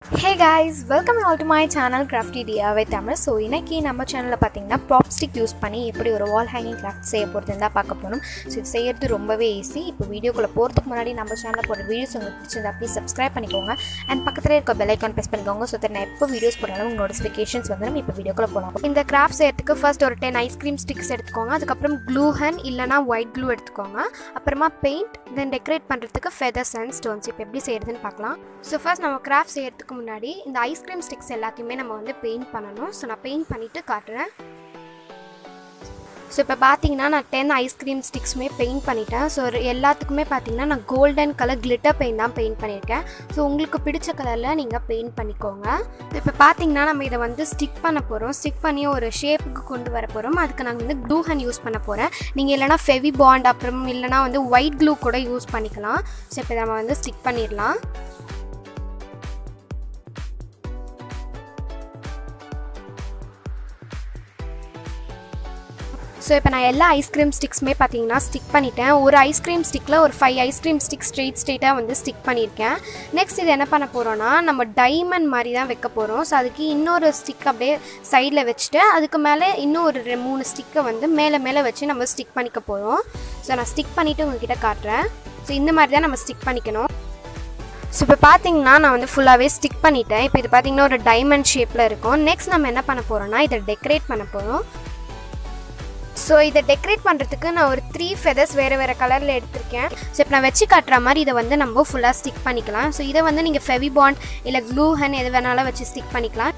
hey guys welcome all to my channel crafty டியாவே Tamil so இன்னைக்கு நம்ம சேனலில் பார்த்தீங்கன்னா ப்ராப் ஸ்டிக் யூஸ் பண்ணி எப்படி ஒரு வால் ஹேங்கிங் கிராஃப்ட் செய்ய போகிறது தான் பார்க்க போகணும் ஸோ இது செய்யறது ரொம்பவே ஈஸி இப்போ வீடியோக்குள்ளே போகிறதுக்கு முன்னாடி நம்ம சேனலில் போகிற வீடியோஸ் உங்களுக்கு பிடிச்சிருந்தா ப்ளீஸ் சப்ஸ்கிரைப் பண்ணிக்கோங்க அண்ட் பக்கத்தில் இருக்க பெல் ஐக்கான் ப்ரெஸ் பண்ணிக்கோங்க ஸோ தட் நான் எப்போ வீடியோஸ் போட்டாலும் உங்கள் நோட்டிஃபிகேஷன்ஸ் வந்து நம்ம இப்போ வீடியோக்குள்ளே போகலாம் இந்த கிராஃப்ட் செய்யறதுக்கு ஃபர்ஸ்ட் ஒரு டென் ஐஸ்கிரீம் ஸ்டிக்ஸ் எடுத்துக்கோங்க அதுக்கப்புறம் க்ளூ ஹன் இல்லைனா ஒயிட் க்ளூ எடுத்துக்கோங்க அப்புறமா பெயிண்ட் தென் டெக்கரேட் பண்ணுறதுக்கு ஃபெதர்ஸ் அண்ட் ஸ்டோன்ஸ் இப்போ எப்படி செய்யறதுன்னு பார்க்கலாம் ஸோ ஃபர்ஸ்ட் நம்ம கிராஃப்ட் செய்யறதுக்கு முன்னாடி இந்த ஐஸ்கிரீம் ஸ்டிக்ஸ் எல்லாத்தையுமே நம்ம வந்து பெயிண்ட் பண்ணணும் ஸோ நான் பெயிண்ட் பண்ணிவிட்டு காட்டுறேன் ஸோ இப்போ பார்த்தீங்கன்னா நான் டென் ஐஸ்கிரீம் ஸ்டிக்ஸுமே பெயிண்ட் பண்ணிட்டேன் ஸோ எல்லாத்துக்குமே பார்த்தீங்கன்னா நான் கோல்டன் கலர் கிளிட்டர் பெயிண்ட் தான் பெயிண்ட் பண்ணியிருக்கேன் ஸோ உங்களுக்கு பிடிச்ச கலரில் நீங்கள் பெயிண்ட் பண்ணிக்கோங்க இப்போ பார்த்தீங்கன்னா நம்ம இதை வந்து ஸ்டிக் பண்ண போகிறோம் ஸ்டிக் பண்ணி ஒரு ஷேப்புக்கு கொண்டு வர போகிறோம் அதுக்கு நாங்கள் வந்து க்ளூ ஹன் யூஸ் பண்ண போகிறேன் நீங்கள் இல்லைனா ஃபெவி பாண்ட் அப்புறம் இல்லைனா வந்து ஒயிட் க்ளூ கூட யூஸ் பண்ணிக்கலாம் ஸோ இப்போ நம்ம வந்து ஸ்டிக் பண்ணிடலாம் ஸோ இப்போ நான் எல்லா ஐஸ்கிரீம் ஸ்டிக்ஸுமே பார்த்தீங்கன்னா ஸ்டிக் பண்ணிட்டேன் ஒரு ஐஸ்கிரீம் ஸ்டிக்கில் ஒரு ஃபைவ் ஐஸ்கிரீம் ஸ்டிக் ஸ்ட்ரெயிட் ஸ்ட்ரெயிட்டாக வந்து ஸ்டிக் பண்ணியிருக்கேன் நெக்ஸ்ட் இது என்ன பண்ண போகிறோன்னா நம்ம டைமண்ட் மாதிரி தான் வைக்க போகிறோம் ஸோ அதுக்கு இன்னொரு ஸ்டிக் அப்படியே சைடில் வச்சுட்டு அதுக்கு மேலே இன்னும் ஒரு ரெ- மூணு ஸ்டிக்கை வந்து மேலே மேலே வச்சு நம்ம ஸ்டிக் பண்ணிக்க போகிறோம் ஸோ நான் ஸ்டிக் பண்ணிவிட்டு உங்ககிட்ட காட்டுறேன் ஸோ இந்த மாதிரி தான் நம்ம ஸ்டிக் பண்ணிக்கணும் ஸோ இப்போ பார்த்தீங்கன்னா நான் வந்து ஃபுல்லாகவே ஸ்டிக் பண்ணிட்டேன் இப்போ இது பார்த்தீங்கன்னா ஒரு டைமண்ட் ஷேப்பில் இருக்கும் நெக்ஸ்ட் நம்ம என்ன பண்ண போகிறோம்னா இதை டெக்கரேட் பண்ண போகிறோம் ஸோ இதை டெக்கரேட் பண்ணுறதுக்கு நான் ஒரு த்ரீ ஃபெதர்ஸ் வேறு வேறு கலரில் எடுத்திருக்கேன் ஸோ இப்போ நான் வச்சு காட்டுற மாதிரி இதை வந்து நம்ம ஃபுல்லாக ஸ்டிக் பண்ணிக்கலாம் ஸோ இதை வந்து நீங்கள் ஃபெவி பாண்ட் இல்லை க்ளூ ஹன் எது வேணாலும் வச்சு ஸ்டிக் பண்ணிக்கலாம்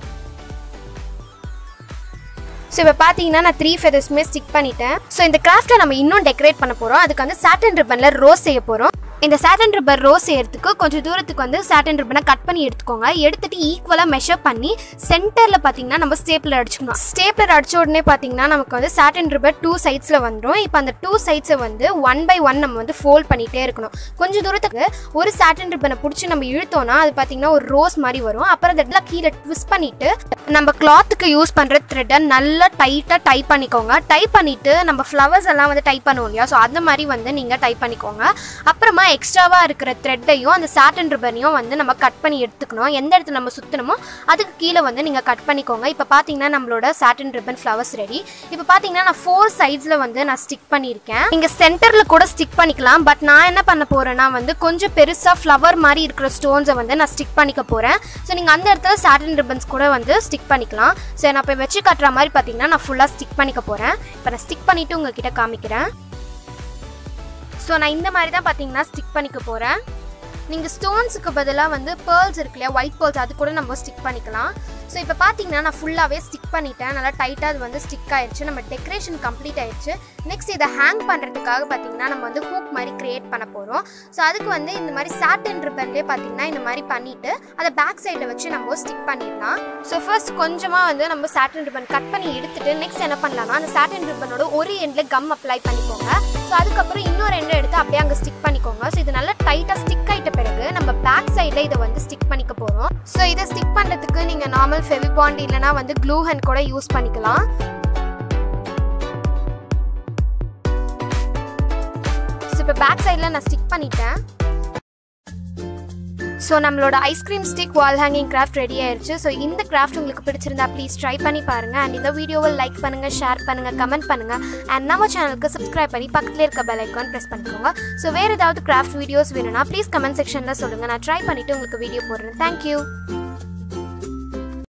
ஸோ இப்போ பார்த்தீங்கன்னா நான் த்ரீ ஃபெதர்ஸுமே ஸ்டிக் பண்ணிட்டேன் ஸோ இந்த கிராஃப்ட்டை நம்ம இன்னும் டெக்கரேட் பண்ண போகிறோம் அதுக்கு வந்து சாட்டன் ரிப்பனில் ரோஸ் செய்ய போகிறோம் இந்த சாட்டன் ரிப்பன் ரோஸ் செய்யறதுக்கு கொஞ்சம் தூரத்துக்கு வந்து சாட்டன் ரிப்பனை கட் பண்ணி எடுத்துக்கோங்க எடுத்துட்டு ஈக்குவலாக மெஷர் பண்ணி சென்டரில் பார்த்தீங்கன்னா நம்ம ஸ்டேப்லர் அடிச்சுக்கணும் ஸ்டேப்லர் அடிச்ச உடனே பார்த்தீங்கன்னா நமக்கு வந்து சாட்டன் ரிப்பன் டூ சைட்ஸில் வந்துடும் இப்போ அந்த டூ சைட்ஸை வந்து ஒன் பை ஒன் நம்ம வந்து ஃபோல்ட் பண்ணிகிட்டே இருக்கணும் கொஞ்சம் தூரத்துக்கு ஒரு சாட்டன் ரிப்பனை பிடிச்சி நம்ம இழுத்தோம்னா அது பார்த்தீங்கன்னா ஒரு ரோஸ் மாதிரி வரும் அப்புறம் அந்த இடத்துல கீழே ட்விஸ்ட் பண்ணிட்டு நம்ம கிளாத்துக்கு யூஸ் பண்ணுற த்ரெட்டை நல்லா டைட்டாக டைப் பண்ணிக்கோங்க டைப் பண்ணிவிட்டு நம்ம ஃப்ளவர்ஸ் எல்லாம் வந்து டைப் பண்ணுவோம் இல்லையா ஸோ அந்த மாதிரி வந்து நீங்கள் டைப் பண்ணிக்கோங்க அப்புறமா எக்ஸ்ட்ராவாக இருக்கிற த்ரெட்டையும் அந்த சாட்டன் ரிப்பனையும் வந்து நம்ம கட் பண்ணி எடுத்துக்கணும் எந்த இடத்துல நம்ம சுற்றணுமோ அதுக்கு கீழே வந்து நீங்கள் கட் பண்ணிக்கோங்க இப்போ பார்த்தீங்கன்னா நம்மளோட சாட்டன் ரிப்பன் ஃப்ளவர்ஸ் ரெடி இப்போ பார்த்தீங்கன்னா நான் ஃபோர் சைட்ஸில் வந்து நான் ஸ்டிக் பண்ணியிருக்கேன் நீங்கள் சென்டரில் கூட ஸ்டிக் பண்ணிக்கலாம் பட் நான் என்ன பண்ண போகிறேன்னா வந்து கொஞ்சம் பெருசாக ஃப்ளவர் மாதிரி இருக்கிற ஸ்டோன்ஸை வந்து நான் ஸ்டிக் பண்ணிக்க போகிறேன் ஸோ நீங்கள் அந்த இடத்துல சாட்டன் ரிப்பன்ஸ் கூட வந்து ஸ்டிக் பண்ணிக்கலாம் ஸோ நான் இப்போ வச்சு காட்டுற மாதிரி பார்த்தீங்கன்னா நான் ஃபுல்லாக ஸ்டிக் பண்ணிக்க போகிறேன் இப்போ நான் ஸ்டிக் பண்ணிவிட்டு உங்ககிட்ட காமிக்கிறேன் ஸோ நான் இந்த மாதிரி தான் பார்த்தீங்கன்னா ஸ்டிக் பண்ணிக்க போகிறேன் நீங்கள் ஸ்டோன்ஸுக்கு பதிலாக வந்து பேர்ல்ஸ் இருக்கு இல்லையா ஒயிட் பேர்ல்ஸ் அது கூட நம்ம ஸ்டிக் பண்ணிக்கலாம் ஸோ இப்போ பார்த்தீங்கன்னா நான் ஃபுல்லாகவே ஸ்டிக் பண்ணிட்டேன் நல்லா டைட்டாக அது வந்து ஸ்டிக் ஆயிடுச்சு நம்ம டெக்கரேஷன் கம்ப்ளீட் ஆயிடுச்சு நெக்ஸ்ட் இதை ஹேங் பண்ணுறதுக்காக பார்த்தீங்கன்னா நம்ம வந்து ஹூக் மாதிரி கிரியேட் பண்ண போகிறோம் ஸோ அதுக்கு வந்து இந்த மாதிரி சாட்டன் ரிப்பன்லேயே பார்த்தீங்கன்னா இந்த மாதிரி பண்ணிவிட்டு அதை பேக் சைடில் வச்சு நம்ம ஸ்டிக் பண்ணிடலாம் ஸோ ஃபர்ஸ்ட் கொஞ்சமாக வந்து நம்ம சாட்டன் ரிப்பன் கட் பண்ணி எடுத்துட்டு நெக்ஸ்ட் என்ன பண்ணலாம்னா அந்த சாட்டன் ரிப்பனோட ஒரு எண்டில் கம் அப்ளை பண்ணிக்கோங்க ஸோ அதுக்கப்புறம் இன்னொரு எண்டை எடுத்து அப்படியே அங்கே ஸ்டிக் பண்ணிக்கோங்க ஸோ இது நல்லா டைட்டாக ஸ்டிக் ஆகிட்ட பிறகு நம்ம பேக் சைடில் இதை வந்து ஸ்டிக் பண்ணிக்க போகிறோம் ஸோ இதை ஸ்டிக் பண்ணுறதுக்கு நீங்கள் நார்மல் ஃபெவிபாண்ட் இல்லைனா வந்து க்ளூ ஹன் கூட யூஸ் பண்ணிக்கலாம் ஸோ இப்போ பேக் சைடில் நான் ஸ்டிக் பண்ணிட்டேன் ஸோ நம்மளோட ice cream stick wall hanging craft ready ஆயிருச்சு ஸோ இந்த கிராஃப்ட் உங்களுக்கு பிடிச்சிருந்தா ப்ளீஸ் ட்ரை பண்ணி பாருங்க அண்ட் இந்த வீடியோவை லைக் பண்ணுங்க ஷேர் பண்ணுங்க கமெண்ட் பண்ணுங்க அண்ட் நம்ம சேனலுக்கு சப்ஸ்கிரைப் பண்ணி பக்கத்துல இருக்க பெல் ஐக்கான் ப்ரெஸ் பண்ணிக்கோங்க ஸோ வேறு ஏதாவது கிராஃப்ட் வீடியோஸ் வேணும்னா ப்ளீஸ் கமெண்ட் செக்ஷனில் சொல்லுங்கள் நான் ட்ரை பண்ணிவிட்டு உங்களுக்கு வீடியோ போடுறேன் தேங்க்யூ